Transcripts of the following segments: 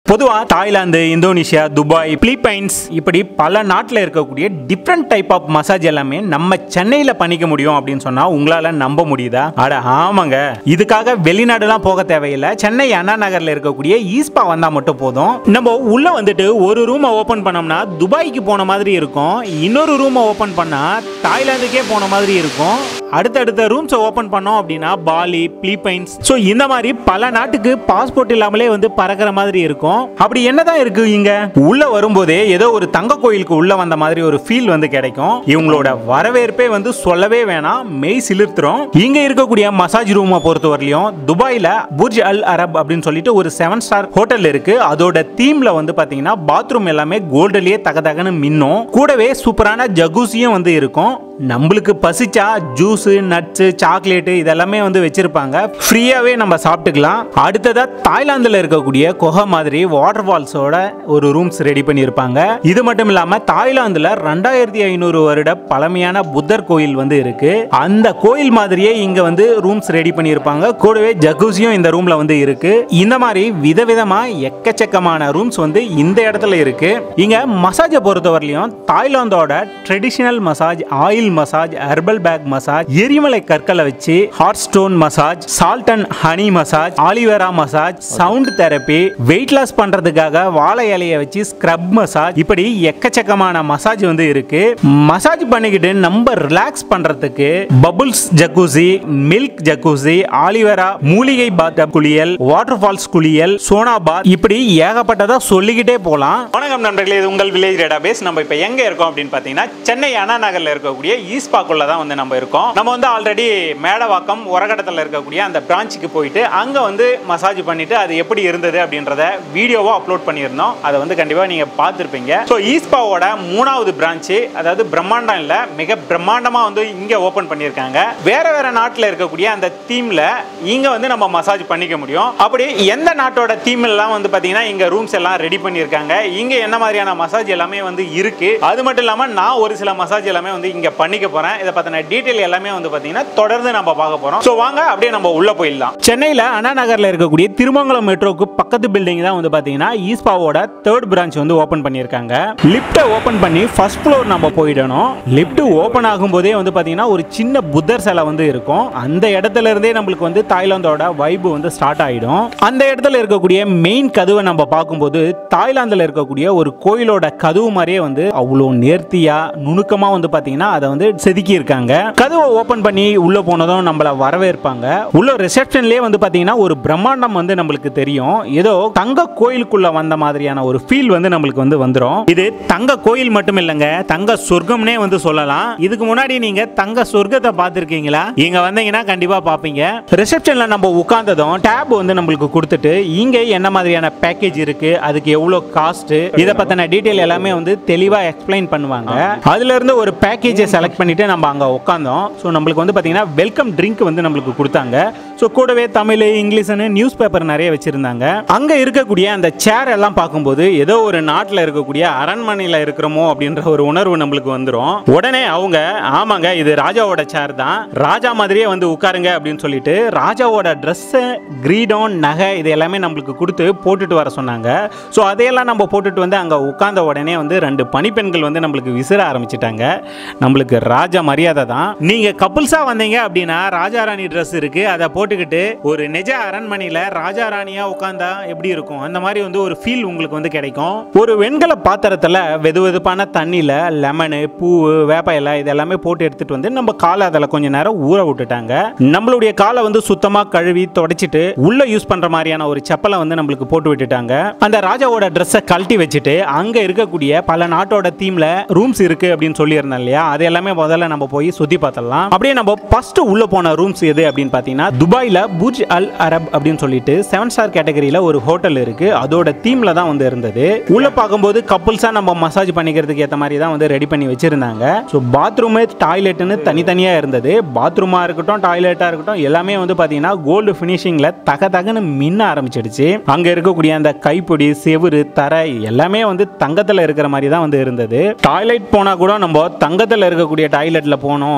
பொதுவா Thailand Indonesia Dubai Philippines இப்படி பல நாட்டில் இருக்கக்கூடிய டிஃப்ரெண்ட் டைப் ஆஃப் மசாஜ் எல்லாமே நம்ம சென்னையில் பண்ணிக்க முடியும் அப்படின்னு சொன்னா உங்களால நம்ப முடியுதா அட ஆமாங்க இதுக்காக வெளிநாடுலாம் போக தேவையில்லை சென்னை அண்ணா நகர்ல இருக்கக்கூடிய ஈஸ்பா வந்தா மட்டும் போதும் நம்ம உள்ள வந்துட்டு ஒரு ரூமை ஓபன் பண்ணோம்னா துபாய்க்கு போன மாதிரி இருக்கும் இன்னொரு ரூமை ஓபன் பண்ணா தாய்லாந்துக்கே போன மாதிரி இருக்கும் அடுத்தடுத்த ரூம்ஸை ஓபன் பண்ணோம் அப்படின்னா பாலி பிலிப்பைன்ஸ் ஸோ இந்த மாதிரி பல நாட்டுக்கு பாஸ்போர்ட் இல்லாமலே வந்து பறக்கிற மாதிரி இருக்கும் அப்படி என்னதான் இருக்கு இங்க உள்ள வரும்போதே ஏதோ ஒரு தங்க கோயிலுக்கு உள்ள வந்த மாதிரி ஒரு ஃபீல் வந்து கிடைக்கும் இவங்களோட வரவேற்பே வந்து சொல்லவே வேணாம் மெய் சிலிர்த்துரும் இங்க இருக்கக்கூடிய மசாஜ் ரூமை பொறுத்தவரையிலும் துபாயில புர்ஜ் அல் அரப் அப்படின்னு சொல்லிட்டு ஒரு செவன் ஸ்டார் ஹோட்டல் இருக்கு அதோட தீம்ல வந்து பாத்தீங்கன்னா பாத்ரூம் எல்லாமே கோல்டுலயே தகதகன்னு மின்னும் கூடவே சூப்பரான ஜகூசியும் வந்து இருக்கும் நம்மளுக்கு பசிச்சா ஜூஸ் நட்ஸ் சாக்லேட் இதெல்லாமே வந்து வச்சிருப்பாங்க ஃப்ரீயாவே நம்ம சாப்பிட்டுக்கலாம் அடுத்ததா தாய்லாந்துல இருக்கக்கூடிய குகை மாதிரி வாட்டர் ஃபால்ஸோட ஒரு ரூம்ஸ் ரெடி பண்ணியிருப்பாங்க இது மட்டும் இல்லாம தாய்லாந்துல ரெண்டாயிரத்தி ஐநூறு வருட பழமையான புத்தர் கோயில் வந்து இருக்கு அந்த கோயில் மாதிரியே இங்க வந்து ரூம்ஸ் ரெடி பண்ணியிருப்பாங்க கூடவே ஜக்கூசியும் இந்த ரூம்ல வந்து இருக்கு இந்த மாதிரி விதவிதமா எக்கச்சக்கமான ரூம்ஸ் வந்து இந்த இடத்துல இருக்கு இங்க மசாஜை பொறுத்தவரையிலும் தாய்லாந்தோட traditional massage oil massage herbal pack massage எரிமலை கற்களை வச்சு hot stone massage salt and honey massage aloe vera massage sound therapy weight loss பண்றதுக்காக வாழை இலையை வச்சு ஸ்க்ரப் மசாஜ் இப்படி எக்கச்சக்கமான மசாஜ் வந்து இருக்கு மசாஜ் பண்ணிக்கிட்டு நம்ம ரிலாக்ஸ் பண்றதுக்கு bubbles jacuzzi milk jacuzzi aloe vera மூலிகை பாத் குளியல் வாட்டர் ஃபால்ஸ் குளியல் சோனா பாத் இப்படி ஏகப்பட்டதா சொல்லிக்கிட்டே போலாம் வணக்கம் நண்பர்களே இது உங்கள் வில்லேஜ் டேட்டாபேஸ் நம்ம இப்போ எங்க இருக்கோம் அப்படின்னு பார்த்தீங்கன்னா சென்னை அண்ணா நகர்ல இருக்கக்கூடிய ஈஸ்பாக்குள்ள தான் வந்து நம்ம இருக்கோம் நம்ம வந்து ஆல்ரெடி மேடவாக்கம் உரகடத்தில் இருக்கக்கூடிய அந்த பிரான்ச்சுக்கு போயிட்டு அங்க வந்து மசாஜ் பண்ணிட்டு அது எப்படி இருந்தது அப்படின்றத வீடியோவா அப்லோட் பண்ணியிருந்தோம் அதை வந்து கண்டிப்பா நீங்க பார்த்துருப்பீங்க ஸோ ஈஸ்பாவோட மூணாவது பிரான்ச்சு அதாவது பிரம்மாண்டம் இல்ல மிக பிரம்மாண்டமா வந்து இங்க ஓபன் பண்ணியிருக்காங்க வேற வேற நாட்டில் இருக்கக்கூடிய அந்த தீம்ல இங்க வந்து நம்ம மசாஜ் பண்ணிக்க முடியும் அப்படி எந்த நாட்டோட தீம் எல்லாம் வந்து பாத்தீங்கன்னா இங்க ரூம்ஸ் எல்லாம் ரெடி பண்ணியிருக்காங்க இங்க என்ன மாதிரியான மசாஜ் எல்லாமே வந்து இருக்கு அது மட்டும் இல்லாம நான் ஒரு சில மசாஜ் எல்லாமே வந்து இங்க பண்ணிக்க போறேன் இதை பத்தின டீடைல் எல்லாமே வந்து பாத்தீங்கன்னா தொடர்ந்து நம்ம பார்க்க போறோம் ஸோ வாங்க அப்படியே நம்ம உள்ள போயிடலாம் சென்னையில அண்ணா நகர்ல இருக்கக்கூடிய திருமங்கலம் மெட்ரோக்கு பக்கத்து பில்டிங் தான் வந்து பாத்தீங்கன்னா ஈஸ்பாவோட தேர்ட் பிரான்ச் வந்து ஓபன் பண்ணியிருக்காங்க லிப்டை ஓபன் பண்ணி ஃபர்ஸ்ட் ஃப்ளோர் நம்ம போயிடணும் லிஃப்ட் ஓபன் ஆகும்போதே வந்து பாத்தீங்கன்னா ஒரு சின்ன புத்தர் சிலை வந்து இருக்கும் அந்த இடத்துல இருந்தே நம்மளுக்கு வந்து தாய்லாந்தோட வைப் வந்து ஸ்டார்ட் ஆயிடும் அந்த இடத்துல இருக்கக்கூடிய மெயின் கதவை நம்ம பார்க்கும்போது தாய்லாந்துல இருக்கக்கூடிய ஒரு கோயிலோட கதவு மாதிரியே வந்து அவ்வளோ நேர்த்தியா நுணுக்கமா வந்து பாத்தீங்கன்னா அதை வந்து செதுக்கி இருக்காங்க கதவை ஓபன் பண்ணி உள்ள போனதும் நம்மள வரவேற்பாங்க உள்ள ரிசப்ஷன்லயே வந்து பாத்தீங்கன்னா ஒரு பிரம்மாண்டம் வந்து நம்மளுக்கு தெரியும் ஏதோ தங்க கோயிலுக்குள்ள வந்த மாதிரியான ஒரு ஃபீல் வந்து நம்மளுக்கு வந்து வந்துரும் இது தங்க கோயில் மட்டும் இல்லைங்க தங்க சொர்க்கம்னே வந்து சொல்லலாம் இதுக்கு முன்னாடி நீங்க தங்க சொர்க்கத்தை பார்த்துருக்கீங்களா இங்க வந்தீங்கன்னா கண்டிப்பா பாப்பீங்க ரிசப்ஷன்ல நம்ம உட்கார்ந்ததும் டேப் வந்து நம்மளுக்கு கொடுத்துட்டு இங்க என்ன மாதிரியான பேக்கேஜ் இருக்கு அதுக்கு எவ்வளவு காஸ்ட் இத பத்தின டீடைல் எல்லாமே வந்து தெளிவா எக்ஸ்பிளைன் பண்ணுவாங்க அதுல இருந்து ஒரு பேக்கேஜை செலக்ட் பண்ணிட்டு நம்ம அங்க உட்காந்தோம் ஸோ நம்மளுக்கு வந்து பாத்தீங்கன்னா வெல்கம் ட்ரிங்க் வந்து நம்மளுக்கு கொடுத்தாங்க ஸோ கூடவே தமிழ் இங்கிலீஷ்னு நியூஸ் பேப்பர் நிறைய வச்சிருந்தாங்க அங்க இருக்கக்கூடிய அந்த சேர் எல்லாம் பார்க்கும்போது ஏதோ ஒரு நாட்டில் இருக்கக்கூடிய அரண்மனையில் இருக்கிறோமோ அப்படின்ற ஒரு உணர்வு நம்மளுக்கு வந்துடும் உடனே அவங்க ஆமாங்க இது ராஜாவோட சேர் தான் ராஜா மாதிரியே வந்து உட்காருங்க அப்படின்னு சொல்லிட்டு ராஜாவோட ட்ரெஸ்ஸு கிரீடம் நகை இது எல்லாமே நம்மளுக்கு கொடுத்து போட்டுட்டு வர சொன்னாங்க ஸோ அதையெல்லாம் நம்ம போட்டுட்டு வந்து அங்கே உட்கார்ந்த உடனே வந்து ரெண்டு பணிப்பெண்கள் வந்து நம்மளுக்கு விசிற ஆரம்பிச்சிட்டாங்க நம்மளுக்கு ராஜா மரியாதை தான் நீங்க கப்புள்ஸா வந்தீங்க அப்படின்னா ராஜா ராணி ட்ரெஸ் இருக்கு அதை போட்டுக்கிட்டு ஒரு நிஜ அரண்மனையில ராஜா ராணியா உட்கார்ந்தா எப்படி இருக்கும் அந்த மாதிரி வந்து ஒரு ஃபீல் உங்களுக்கு வந்து கிடைக்கும் ஒரு வெண்கல பாத்திரத்துல வெது வெதுப்பான தண்ணியில லெமனு பூ வேப்ப இலை இது எல்லாமே போட்டு எடுத்துட்டு வந்து நம்ம காலை அதில் கொஞ்ச நேரம் ஊற விட்டுட்டாங்க நம்மளுடைய காலை வந்து சுத்தமா கழுவி தொடச்சிட்டு உள்ள யூஸ் பண்ற மாதிரியான ஒரு செப்பலை வந்து நம்மளுக்கு போட்டு விட்டுட்டாங்க அந்த ராஜாவோட ட்ரெஸ்ஸை கழட்டி வச்சுட்டு அங்க இருக்கக்கூடிய பல நாட்டோட தீம்ல ரூம்ஸ் இருக்கு அப்படின்னு சொல்லியிருந்தேன் இல்லையா அது எல்லாமே முதல்ல நம்ம போய் சுத்தி பார்த்தலாம் அப்படியே நம்ம ஃபர்ஸ்ட் உள்ள போன ரூம்ஸ் எது அப்படின்னு பார்த்தீங்கன்னா துபாயில புர்ஜ் அல் அரப் அப்படின்னு சொல்லிட்டு செவன் ஸ்டார் கேட்டகரியில ஒரு ஹோட்டல் இருக்கு அதோட தீம்ல தான் வந்து இருந்தது உள்ள பார்க்கும்போது கப்புள்ஸா நம்ம மசாஜ் பண்ணிக்கிறதுக்கு ஏற்ற மாதிரி தான் வந்து ரெடி பண்ணி வச்சிருந்தாங்க ஸோ பாத்ரூமு டாய்லெட்னு தனித்தனியா இருந்தது பாத்ரூமா இருக்கட்டும் டாய்லெட்டா இருக்கட்டும் எல்லாமே வந்து பாத்தீங்கன்னா கோல்டு ஃபினிஷிங்ல தக தகன்னு மின்ன ஆரம்பிச்சிடுச்சு அங்க இருக்கக்கூடிய அந்த கைப்பிடி செவுரு தரை எல்லாமே வந்து தங்கத்துல இருக்கிற மாதிரி தான் வந்து இருந்தது டாய்லெட் போனா கூட நம்ம தங்கத்துல இருக்கக்கூடிய டாய்லெட்ல போனோம் அப்படின்ற ஒரு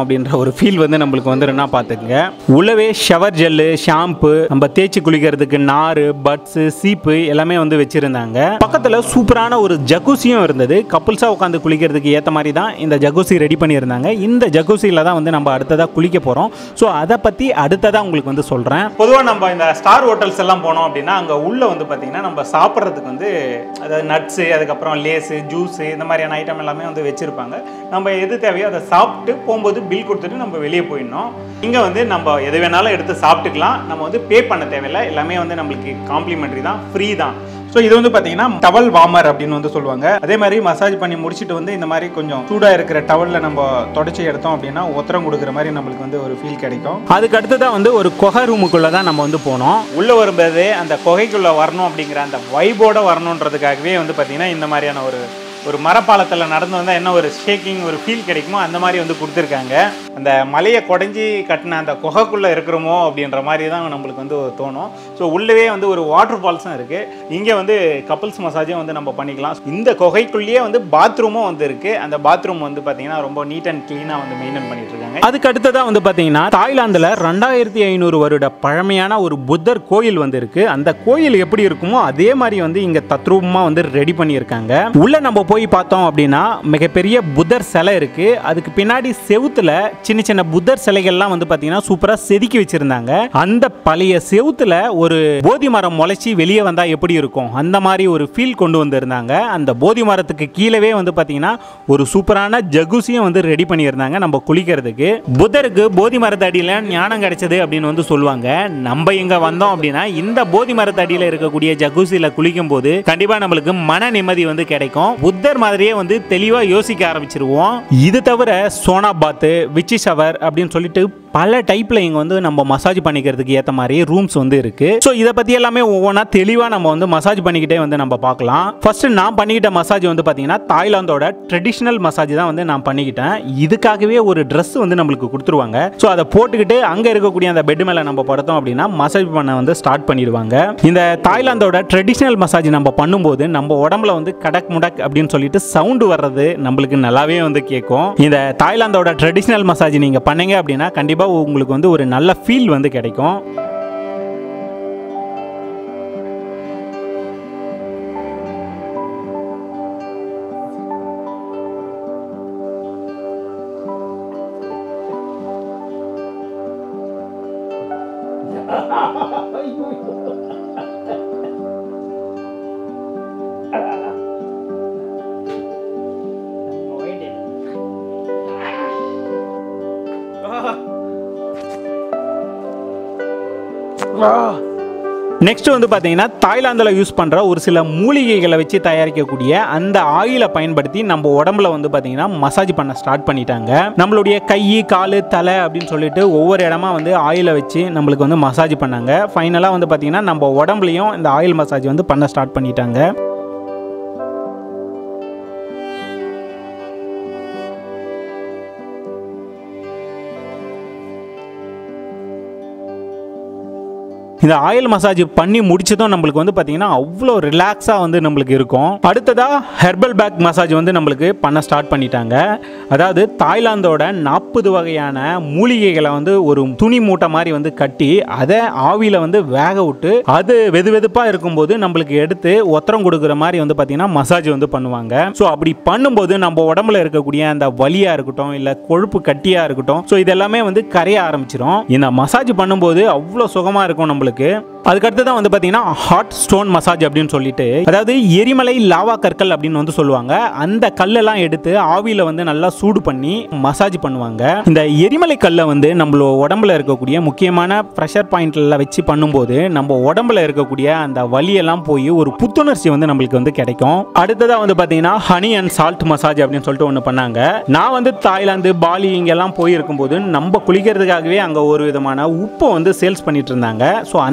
ஒரு ஃபீல் வந்து நம்மளுக்கு வந்துருன்னா பார்த்துக்குங்க உள்ளவே ஷவர் ஜெல்லு ஷாம்பு நம்ம தேய்ச்சி குளிக்கிறதுக்கு நார் பட்ஸு சீப்பு எல்லாமே வந்து வச்சுருந்தாங்க பக்கத்தில் சூப்பரான ஒரு ஜகுசியும் இருந்தது கப்புள்ஸாக உட்காந்து குளிக்கிறதுக்கு ஏற்ற மாதிரி தான் இந்த ஜகுசி ரெடி பண்ணியிருந்தாங்க இந்த ஜகுசியில் தான் வந்து நம்ம அடுத்ததாக குளிக்க போகிறோம் ஸோ அதை பற்றி அடுத்ததாக உங்களுக்கு வந்து சொல்கிறேன் பொதுவாக நம்ம இந்த ஸ்டார் ஹோட்டல்ஸ் எல்லாம் போனோம் அப்படின்னா அங்கே உள்ளே வந்து பார்த்திங்கன்னா நம்ம சாப்பிட்றதுக்கு வந்து அதாவது நட்ஸு அதுக்கப்புறம் லேஸு ஜூஸு இந்த மாதிரியான ஐட்டம் எல்லாமே வந்து வச்சுருப்பாங்க நம்ம எது தேவையோ அதை சாப்பிட்டு போகும்போது பில் கொடுத்துட்டு நம்ம வெளியே போயிடணும் இங்கே வந்து நம்ம எது வேணாலும் எடுத்து சாப்பிட்டுக்கலாம் நம்ம வந்து பே பண்ண தேவையில்லை எல்லாமே வந்து நம்மளுக்கு காம்ப்ளிமெண்ட்ரி தான் ஃப்ரீ தான் ஸோ இது வந்து பார்த்தீங்கன்னா டவல் வார்மர் அப்படின்னு வந்து சொல்லுவாங்க அதே மாதிரி மசாஜ் பண்ணி முடிச்சுட்டு வந்து இந்த மாதிரி கொஞ்சம் சூடாக இருக்கிற டவலில் நம்ம தொடச்சி எடுத்தோம் அப்படின்னா ஒத்தரம் கொடுக்குற மாதிரி நம்மளுக்கு வந்து ஒரு ஃபீல் கிடைக்கும் அதுக்கு அடுத்ததான் வந்து ஒரு குகை ரூமுக்குள்ளே தான் நம்ம வந்து போனோம் உள்ளே வரும்போது அந்த குகைக்குள்ளே வரணும் அப்படிங்கிற அந்த வைபோட வரணுன்றதுக்காகவே வந்து பார்த்தீங்கன்னா இந்த மாதிரியான ஒரு ஒரு மரப்பாலத்தில் நடந்து வந்தால் என்ன ஒரு ஷேக்கிங் ஒரு ஃபீல் கிடைக்குமோ அந்த மாதிரி வந்து கொடுத்துருக்காங்க அந்த மலையை குடஞ்சி கட்டின அந்த குகைக்குள்ளே இருக்கிறோமோ அப்படின்ற மாதிரி தான் நம்மளுக்கு வந்து தோணும் ஸோ உள்ளவே வந்து ஒரு வாட்டர் ஃபால்ஸும் இருக்குது இங்கே வந்து கப்புள்ஸ் மசாஜும் வந்து நம்ம பண்ணிக்கலாம் இந்த குகைக்குள்ளேயே வந்து பாத்ரூமும் வந்து இருக்குது அந்த பாத்ரூம் வந்து பார்த்தீங்கன்னா ரொம்ப நீட் அண்ட் க்ளீனாக வந்து மெயின்டைன் பண்ணிட்டு இருக்காங்க அதுக்கு அடுத்ததாக வந்து பார்த்தீங்கன்னா தாய்லாந்தில் ரெண்டாயிரத்தி ஐநூறு வருட பழமையான ஒரு புத்தர் கோயில் வந்து இருக்கு அந்த கோயில் எப்படி இருக்குமோ அதே மாதிரி வந்து இங்கே தத்ரூபமாக வந்து ரெடி பண்ணியிருக்காங்க உள்ள நம்ம போய் பார்த்தோம் அப்படின்னா மிகப்பெரிய புத்தர் சிலை இருக்கு அதுக்கு பின்னாடி செவுத்துல சின்ன சின்ன புத்தர் சிலைகள்லாம் வந்து பார்த்தீங்கன்னா சூப்பராக செதுக்கி வச்சிருந்தாங்க அந்த பழைய செவுத்துல ஒரு போதி மரம் முளைச்சி வெளியே வந்தா எப்படி இருக்கும் அந்த மாதிரி ஒரு ஃபீல் கொண்டு வந்திருந்தாங்க அந்த போதி மரத்துக்கு கீழவே வந்து பார்த்தீங்கன்னா ஒரு சூப்பரான ஜகுசியும் வந்து ரெடி பண்ணியிருந்தாங்க நம்ம குளிக்கிறதுக்கு புத்தருக்கு போதி மரத்து அடியில் ஞானம் கிடைச்சது அப்படின்னு வந்து சொல்லுவாங்க நம்ம இங்க வந்தோம் அப்படின்னா இந்த போதி மரத்து அடியில் இருக்கக்கூடிய ஜகுசியில் குளிக்கும் போது கண்டிப்பா நம்மளுக்கு மன நிம்மதி வந்து கிடைக்கும் புத்தர் மாதிரியே வந்து தெளிவா யோசிக்க ஆரம்பிச்சிருவோம் இது தவிர சோனா பாத்து விச்சி ஷவர் அப்படின்னு சொல்லிட்டு பல டைப்ல இங்க வந்து நம்ம மசாஜ் பண்ணிக்கிறதுக்கு ஏற்ற மாதிரி ரூம்ஸ் வந்து இருக்கு ஸோ இதை பத்தி எல்லாமே ஒவ்வொன்றா தெளிவா நம்ம வந்து மசாஜ் பண்ணிக்கிட்டே வந்து நம்ம பார்க்கலாம் ஃபர்ஸ்ட் நான் பண்ணிக்கிட்ட மசாஜ் வந்து பாத்தீங்கன்னா தாய்லாந்தோட ட்ரெடிஷ்னல் மசாஜ் தான் வந்து நான் பண்ணிக்கிட்டேன் இதுக்காகவே ஒரு Dress வந்து நம்மளுக்கு கொடுத்துருவாங்க ஸோ அதை போட்டுக்கிட்டு அங்க இருக்கக்கூடிய அந்த பெட் மேல நம்ம படுத்தோம் அப்படின்னா மசாஜ் பண்ண வந்து ஸ்டார்ட் பண்ணிடுவாங்க இந்த தாய்லாந்தோட ட்ரெடிஷ்னல் மசாஜ் நம்ம பண்ணும்போது நம்ம உடம்புல வந்து கடக் முடக் அப்படின்னு சொல்லிட்டு சவுண்டு வர்றது நம்மளுக்கு நல்லாவே வந்து கேட்கும் இந்த தாய்லாந்தோட ட்ரெடிஷ்னல் மசாஜ் நீங்க பண்ணீங்க அப்படின்னா கண்டிப்பா உங்களுக்கு வந்து ஒரு நல்ல ஃபீல் வந்து கிடைக்கும் நெக்ஸ்ட் வந்து பார்த்தீங்கன்னா தாய்லாந்தில் யூஸ் பண்ணுற ஒரு சில மூலிகைகளை வச்சு தயாரிக்கக்கூடிய அந்த ஆயிலை பயன்படுத்தி நம்ம உடம்புல வந்து பார்த்தீங்கன்னா மசாஜ் பண்ண ஸ்டார்ட் பண்ணிட்டாங்க நம்மளுடைய கை கால் தலை அப்படின்னு சொல்லிட்டு ஒவ்வொரு இடமா வந்து ஆயிலை வச்சு நம்மளுக்கு வந்து மசாஜ் பண்ணாங்க ஃபைனலாக வந்து பார்த்தீங்கன்னா நம்ம உடம்புலையும் இந்த ஆயில் மசாஜ் வந்து பண்ண ஸ்டார்ட் பண்ணிட்டாங்க இந்த ஆயில் மசாஜ் பண்ணி முடிச்சதும் நம்மளுக்கு வந்து பார்த்தீங்கன்னா அவ்வளோ ரிலாக்ஸாக வந்து நம்மளுக்கு இருக்கும் அடுத்ததாக ஹெர்பல் பேக் மசாஜ் வந்து நம்மளுக்கு பண்ண ஸ்டார்ட் பண்ணிட்டாங்க அதாவது தாய்லாந்தோட நாற்பது வகையான மூலிகைகளை வந்து ஒரு துணி மூட்டை மாதிரி வந்து கட்டி அதை ஆவியில் வந்து வேக விட்டு அது வெது வெதுப்பாக இருக்கும்போது நம்மளுக்கு எடுத்து ஒத்தரம் கொடுக்குற மாதிரி வந்து பார்த்தீங்கன்னா மசாஜ் வந்து பண்ணுவாங்க ஸோ அப்படி பண்ணும்போது நம்ம உடம்புல இருக்கக்கூடிய அந்த வலியாக இருக்கட்டும் இல்லை கொழுப்பு கட்டியாக இருக்கட்டும் ஸோ இதெல்லாமே வந்து கரைய ஆரம்பிச்சிடும் இந்த மசாஜ் பண்ணும்போது அவ்வளோ சுகமாக இருக்கும் நம்மளுக்கு அதுக்கடுத்து தான் வந்து பார்த்தீங்கன்னா ஹாட் ஸ்டோன் மசாஜ் அப்படின்னு சொல்லிட்டு அதாவது எரிமலை லாவா கற்கள் அப்படின்னு வந்து சொல்லுவாங்க அந்த கல்லெல்லாம் எடுத்து ஆவியில் வந்து நல்லா சூடு பண்ணி மசாஜ் பண்ணுவாங்க இந்த எரிமலை கல்லை வந்து நம்மள உடம்புல இருக்கக்கூடிய முக்கியமான ப்ரெஷர் பாயிண்ட்ல வச்சு பண்ணும்போது நம்ம உடம்புல இருக்கக்கூடிய அந்த வலியெல்லாம் போய் ஒரு புத்துணர்ச்சி வந்து நம்மளுக்கு வந்து கிடைக்கும் அடுத்ததாக வந்து பார்த்தீங்கன்னா ஹனி அண்ட் சால்ட் மசாஜ் அப்படின்னு சொல்லிட்டு ஒன்று பண்ணாங்க நான் வந்து தாய்லாந்து பாலி இங்கெல்லாம் போயிருக்கும்போது நம்ம குளிக்கிறதுக்காகவே அங்கே ஒரு விதமான உப்பை வந்து சேல்ஸ் பண்ணிட்டு இருந்தாங்க ஸோ அந்த உப்பு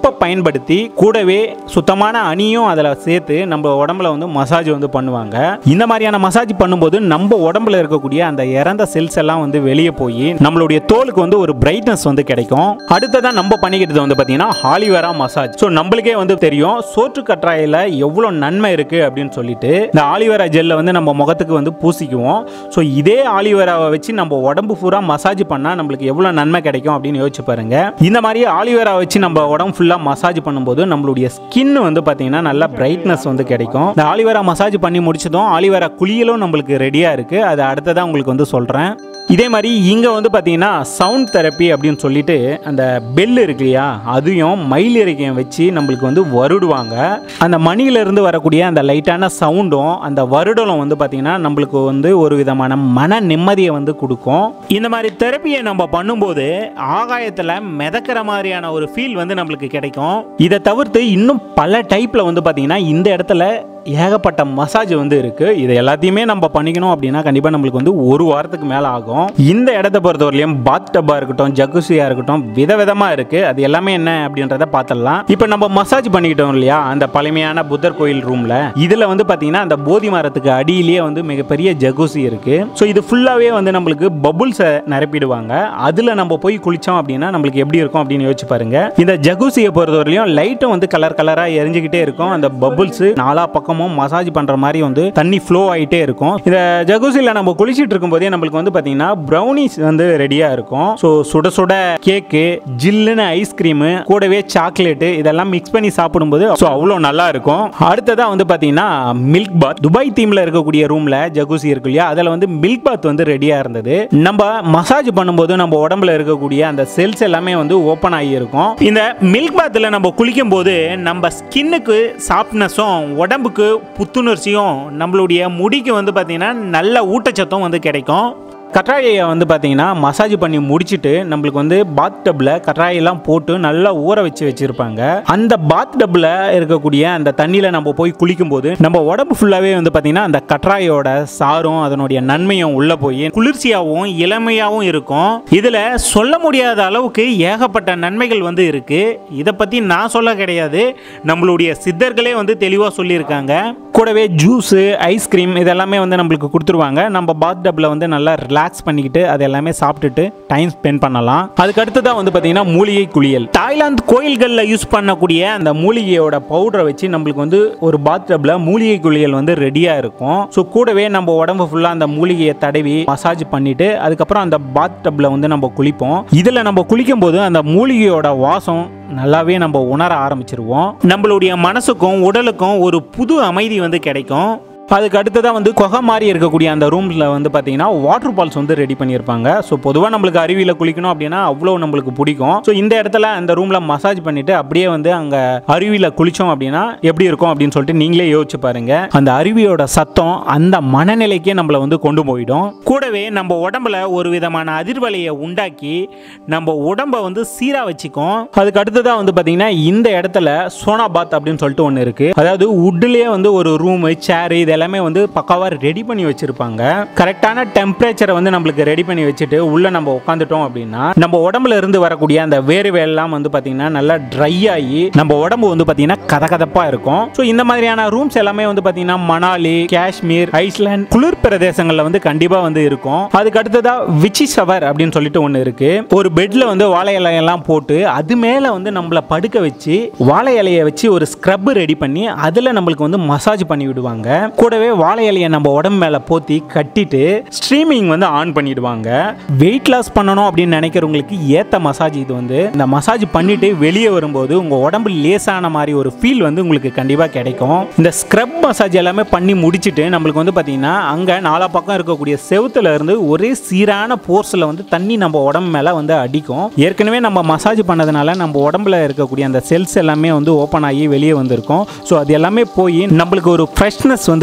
சோப்பை பயன்படுத்தி கூடவே சுத்தமான அணியும் அதில் சேர்த்து நம்ம உடம்புல வந்து மசாஜ் வந்து பண்ணுவாங்க இந்த மாதிரியான மசாஜ் பண்ணும்போது நம்ம உடம்புல இருக்கக்கூடிய அந்த இறந்த செல்ஸ் எல்லாம் வந்து வெளியே போய் நம்மளுடைய தோலுக்கு வந்து ஒரு பிரைட்னஸ் வந்து கிடைக்கும் அடுத்ததான் நம்ம பண்ணிக்கிட்டது வந்து பார்த்தீங்கன்னா ஹாலிவேரா மசாஜ் ஸோ நம்மளுக்கே வந்து தெரியும் சோற்று கற்றாழையில் எவ்வளோ நன்மை இருக்குது அப்படின்னு சொல்லிட்டு இந்த ஆலிவேரா ஜெல்லை வந்து நம்ம முகத்துக்கு வந்து பூசிக்குவோம் ஸோ இதே ஆலிவேராவை வச்சு நம்ம உடம்பு பூரா மசாஜ் பண்ணால் நம்மளுக்கு எவ்வளோ நன்மை கிடைக்கும் அப்படின்னு யோசிச்சு பாருங்க இந்த மாதிரி ஆலிவேரா வச்சு நம்ம உடம்பு ஃபுல்லாக மசாஜ் பண்ணும்போது நம்மளுடைய ஸ்கின் வந்து பார்த்தீங்கன்னா நல்ல பிரைட்னஸ் வந்து கிடைக்கும் இந்த ஆலிவேரா மசாஜ் பண்ணி முடிச்சதும் ஆலிவேரா குளியலும் நம்மளுக்கு ரெடியாக இருக்குது அதை அடுத்ததான் உங்களுக்கு வந்து சொல்கிறேன் இதே மாதிரி இங்கே வந்து பார்த்தீங்கன்னா சவுண்ட் தெரப்பி அப்படின்னு சொல்லிட்டு அந்த பெல் இருக்கு இல்லையா அதையும் மயில் இறக்கையும் வச்சு நம்மளுக்கு வந்து வருடுவாங்க அந்த மணியிலிருந்து வரக்கூடிய அந்த லைட்டான சவுண்டும் அந்த வருடலும் வந்து பார்த்தீங்கன்னா நம்மளுக்கு வந்து ஒரு விதமான மன நிம்மதியை வந்து கொடுக்கும் இந்த மாதிரி தெரப்பியை நம்ம பண்ணும்போது ஆகாயத்தில் மிதக்கிற மாதிரியான ஒரு ஃபீல் வந்து நம்மளுக்கு கிடைக்கும் இதை தவிர்த்து இன்னும் பல டைப்பில் வந்து பார்த்தீங்கன்னா இந்த இடத்துல ஏகப்பட்ட மசாஜ் வந்து இருக்கு இது எல்லாத்தையுமே நம்ம பண்ணிக்கணும் அப்படின்னா கண்டிப்பாக நம்மளுக்கு வந்து ஒரு வாரத்துக்கு மேலே ஆகும் இந்த இடத்த பொறுத்தவரையிலும் பாத் டப்பா இருக்கட்டும் ஜக்குசியா இருக்கட்டும் விதவிதமாக இருக்கு அது எல்லாமே என்ன அப்படின்றத பார்த்துடலாம் இப்போ நம்ம மசாஜ் பண்ணிக்கிட்டோம் இல்லையா அந்த பழமையான புத்தர் கோயில் ரூம்ல இதில் வந்து பார்த்தீங்கன்னா அந்த போதி மரத்துக்கு அடியிலேயே வந்து மிகப்பெரிய ஜகுசி இருக்கு ஸோ இது ஃபுல்லாகவே வந்து நம்மளுக்கு பபுள்ஸை நிரப்பிடுவாங்க அதில் நம்ம போய் குளிச்சோம் அப்படின்னா நம்மளுக்கு எப்படி இருக்கும் அப்படின்னு யோசிச்சு பாருங்க இந்த ஜகுசியை பொறுத்தவரையிலும் லைட்டும் வந்து கலர் கலராக எரிஞ்சுக்கிட்டே இருக்கும் அந்த பபுள்ஸ் நாலா பக்கமும் மசாஜ் பண்ற மாதிரி வந்து தண்ணி ஃப்ளோ ஆயிட்டே இருக்கும் இந்த ஜகுசியில் நம்ம குளிச்சிட்டு இருக்கும்போதே நம்மளுக்கு வந்து பார்த்தீங்கன்னா ப்ரௌனிஸ் வந்து ரெடியா இருக்கும் ஸோ சுட சுட கேக்கு ஜில்லுன்னு ஐஸ்கிரீமு கூடவே சாக்லேட்டு இதெல்லாம் மிக்ஸ் பண்ணி சாப்பிடும்போது ஸோ அவ்வளோ நல்லா இருக்கும் அடுத்ததா வந்து பார்த்தீங்கன்னா மில்க் பாத் துபாய் தீம்ல இருக்கக்கூடிய ரூம்ல ஜகுசி இருக்கு இல்லையா அதில் வந்து மில்க் பாத் வந்து ரெடியா இருந்தது நம்ம மசாஜ் பண்ணும்போது நம்ம உடம்புல இருக்கக்கூடிய அந்த செல்ஸ் எல்லாமே வந்து ஓப்பன் ஆகி இருக்கும் இந்த மில்க் பாத்தில் நம்ம குளிக்கும் போது நம்ம ஸ்கின்னுக்கு சாஃப்ட்னஸும் உடம்புக்கு புத்துணர்ச்சியும் நம்மளுடைய முடிக்கு வந்து பார்த்தீங்கன்னா நல்ல ஊட்டச்சத்தும் வந்து கிடைக்கும் கற்றாழையை வந்து பார்த்தீங்கன்னா மசாஜ் பண்ணி முடிச்சுட்டு நம்மளுக்கு வந்து பாத் டப்பில் கற்றாழையெல்லாம் போட்டு நல்லா ஊற வச்சு வச்சுருப்பாங்க அந்த பாத் டப்பில் இருக்கக்கூடிய அந்த தண்ணியில் நம்ம போய் குளிக்கும்போது நம்ம உடம்பு ஃபுல்லாகவே வந்து பார்த்தீங்கன்னா அந்த கற்றாழையோட சாரும் அதனுடைய நன்மையும் உள்ளே போய் குளிர்ச்சியாகவும் இளமையாகவும் இருக்கும் இதில் சொல்ல முடியாத அளவுக்கு ஏகப்பட்ட நன்மைகள் வந்து இருக்குது இதை பற்றி நான் சொல்ல கிடையாது நம்மளுடைய சித்தர்களே வந்து தெளிவாக சொல்லியிருக்காங்க கூடவே ஜூஸு ஐஸ்கிரீம் இதெல்லாமே வந்து நம்மளுக்கு கொடுத்துருவாங்க நம்ம பாத் டப்பில் வந்து நல்லா ரிலாக்ஸ் பண்ணிக்கிட்டு அது எல்லாமே சாப்பிட்டுட்டு டைம் ஸ்பெண்ட் பண்ணலாம் அதுக்கு அடுத்ததான் வந்து பார்த்தீங்கன்னா மூலிகை குளியல் தாய்லாந்து கோயில்களில் யூஸ் பண்ணக்கூடிய அந்த மூலிகையோட பவுடரை வச்சு நம்மளுக்கு வந்து ஒரு பாத் டப்பில் மூலிகை குளியல் வந்து ரெடியாக இருக்கும் ஸோ கூடவே நம்ம உடம்பு ஃபுல்லாக அந்த மூலிகையை தடவி மசாஜ் பண்ணிட்டு அதுக்கப்புறம் அந்த பாத் டப்பில் வந்து நம்ம குளிப்போம் இதில் நம்ம குளிக்கும் போது அந்த மூலிகையோட வாசம் நல்லாவே நம்ம உணர ஆரம்பிச்சிருவோம் நம்மளுடைய மனசுக்கும் உடலுக்கும் ஒரு புது அமைதி வந்து கிடைக்கும் அதுக்கு அடுத்ததாக வந்து குகை மாதிரி இருக்கக்கூடிய அந்த ரூமில் வந்து பார்த்தீங்கன்னா வாட்டர் ஃபால்ஸ் வந்து ரெடி பண்ணியிருப்பாங்க ஸோ பொதுவாக நம்மளுக்கு அருவியில் குளிக்கணும் அப்படின்னா அவ்வளோ நம்மளுக்கு பிடிக்கும் ஸோ இந்த இடத்துல அந்த ரூமில் மசாஜ் பண்ணிட்டு அப்படியே வந்து அங்கே அருவியில் குளித்தோம் அப்படின்னா எப்படி இருக்கும் அப்படின்னு சொல்லிட்டு நீங்களே யோசிச்சு பாருங்க அந்த அருவியோட சத்தம் அந்த மனநிலைக்கே நம்மளை வந்து கொண்டு போயிடும் கூடவே நம்ம உடம்புல ஒரு விதமான அதிர்வலையை உண்டாக்கி நம்ம உடம்ப வந்து சீராக வச்சுக்கும் அதுக்கு அடுத்ததாக வந்து பார்த்தீங்கன்னா இந்த இடத்துல சோனா பாத் அப்படின்னு சொல்லிட்டு ஒன்று இருக்கு அதாவது உட்லேயே வந்து ஒரு ரூமு சேரு இது எல்லாமே வந்து பக்காவாக ரெடி பண்ணி வச்சிருப்பாங்க கரெக்டான டெம்பரேச்சரை வந்து நம்மளுக்கு ரெடி பண்ணி வச்சுட்டு உள்ள நம்ம உட்காந்துட்டோம் அப்படின்னா நம்ம உடம்புல இருந்து வரக்கூடிய அந்த வேர்வை எல்லாம் வந்து பார்த்தீங்கன்னா நல்லா ட்ரை ஆகி நம்ம உடம்பு வந்து பார்த்தீங்கன்னா கதகதப்பாக இருக்கும் ஸோ இந்த மாதிரியான ரூம்ஸ் எல்லாமே வந்து பார்த்தீங்கன்னா மணாலி காஷ்மீர் ஐஸ்லாந்து குளிர் பிரதேசங்களில் வந்து கண்டிப்பாக வந்து இருக்கும் அதுக்கு அடுத்ததா விச்சி ஷவர் அப்படின்னு சொல்லிட்டு ஒன்று இருக்கு ஒரு பெட்ல வந்து வாழை இலையெல்லாம் போட்டு அது மேலே வந்து நம்மளை படுக்க வச்சு வாழை இலையை வச்சு ஒரு ஸ்க்ரப் ரெடி பண்ணி அதில் நம்மளுக்கு வந்து மசாஜ் பண்ணி விடுவாங்க கூடவே வாழை இலையை நம்ம உடம்பு மேலே போத்தி கட்டிட்டு ஸ்ட்ரீமிங் வந்து ஆன் பண்ணிடுவாங்க வெயிட் லாஸ் பண்ணணும் அப்படின்னு நினைக்கிறவங்களுக்கு ஏற்ற மசாஜ் இது வந்து இந்த மசாஜ் பண்ணிட்டு வெளியே வரும்போது உங்கள் உடம்பு லேசான மாதிரி ஒரு ஃபீல் வந்து உங்களுக்கு கண்டிப்பாக கிடைக்கும் இந்த ஸ்க்ரப் மசாஜ் எல்லாமே பண்ணி முடிச்சுட்டு நம்மளுக்கு வந்து பார்த்தீங்கன்னா அங்கே நாலா பக்கம் இருக்கக்கூடிய செவுத்துல இருந்து ஒரே சீரான போர்ஸில் வந்து தண்ணி நம்ம உடம்பு மேலே வந்து அடிக்கும் ஏற்கனவே நம்ம மசாஜ் பண்ணதுனால நம்ம உடம்புல இருக்கக்கூடிய அந்த செல்ஸ் எல்லாமே வந்து ஓப்பன் ஆகி வெளியே வந்திருக்கும் ஸோ அது எல்லாமே போய் நம்மளுக்கு ஒரு ஃப்ரெஷ்னஸ் வந்து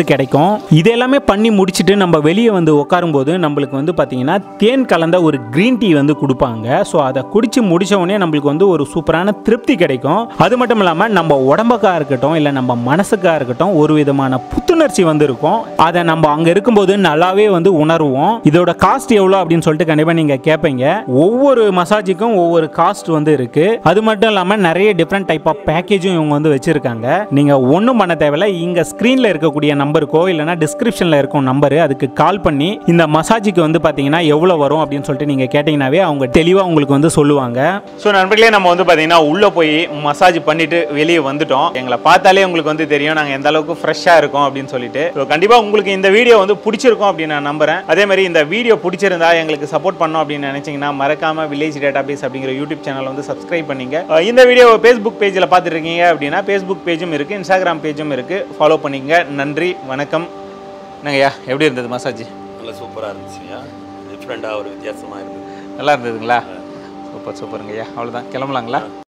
கிடைக்கும் இது எல்லாமே பண்ணி முடிச்சுட்டு நம்ம வெளியே வந்து உட்காரும்போது நம்மளுக்கு வந்து பார்த்தீங்கன்னா தேன் கலந்த ஒரு க்ரீன் டீ வந்து கொடுப்பாங்க ஸோ அதை குடிச்சு முடிச்ச உடனே நம்மளுக்கு வந்து ஒரு சூப்பரான திருப்தி கிடைக்கும் அது மட்டும் இல்லாமல் நம்ம உடம்புக்கா இருக்கட்டும் இல்லை நம்ம மனசுக்கா இருக்கட்டும் ஒரு விதமான புத்துணர்ச்சி வந்து இருக்கும் அதை நம்ம அங்கே இருக்கும்போது நல்லாவே வந்து உணர்வோம் இதோட காஸ்ட் எவ்வளோ அப்படின்னு சொல்லிட்டு கண்டிப்பாக நீங்கள் கேட்பீங்க ஒவ்வொரு மசாஜுக்கும் ஒவ்வொரு காஸ்ட் வந்து இருக்கு அது மட்டும் இல்லாமல் நிறைய டிஃப்ரெண்ட் டைப் ஆஃப் பேக்கேஜும் இவங்க வந்து வச்சிருக்காங்க நீங்கள் ஒன்றும் பண்ண தேவையில்ல இங்கே ஸ்க்ரீனில் இருக்கக்கூடிய நம்பருக்கோ இல்லைனா டிஸ்கிரிப்ஷனில் இருக்கும் நம்பரு அதுக்கு கால் பண்ணி இந்த மசாஜுக்கு வந்து பார்த்தீங்கன்னா எவ்வளோ வரும் அப்படின்னு சொல்லிட்டு நீங்கள் கேட்டிங்கனாவே அவங்க தெளிவாக உங்களுக்கு வந்து சொல்லுவாங்க ஸோ நண்பர்களே நம்ம வந்து பார்த்தீங்கன்னா உள்ளே போய் மசாஜ் பண்ணிட்டு வெளியே வந்துட்டோம் எங்களை பார்த்தாலே உங்களுக்கு வந்து தெரியும் நாங்கள் எந்த அளவுக்கு ஃப்ரெஷ்ஷாக இருக்கோம் அப்படின்னு சொல்லிட்டு ஸோ கண்டிப்பாக உங்களுக்கு இந்த வீடியோ வந்து பிடிச்சிருக்கும் அப்படின்னு நான் நம்புறேன் அதே மாதிரி இந்த வீடியோ பிடிச்சிருந்தா எங்களுக்கு சப்போர்ட் பண்ணோம் அப்படின்னு நினைச்சீங்கன்னா மறக்காம வில்லேஜ் டேட்டா பேஸ் அப்படிங்கிற யூடியூப் சேனல் வந்து சப்ஸ்கிரைப் பண்ணீங்க அஹ் இந்த வீடியோ ஃபேஸ்புக் பேஜில் பார்த்துட்டு இருக்கீங்க அப்படின்னா ஃபேஸ்புக் பேஜும் இருக்கு இன்ஸ்டாகிராம் பேஜும் இருக்கு ஃபாலோ பண்ணிக்கங்க நன்றி வணக்கம் என்னங்கய்யா எப்படி இருந்தது மசாஜ் நல்லா சூப்பராக இருந்துச்சுங்க டிஃப்ரெண்ட்டாக ஒரு வித்தியாசமாக இருந்தது நல்லா இருந்ததுங்களா சூப்பர் சூப்பருங்கய்யா அவ்வளோதான் கிளம்பலாங்களா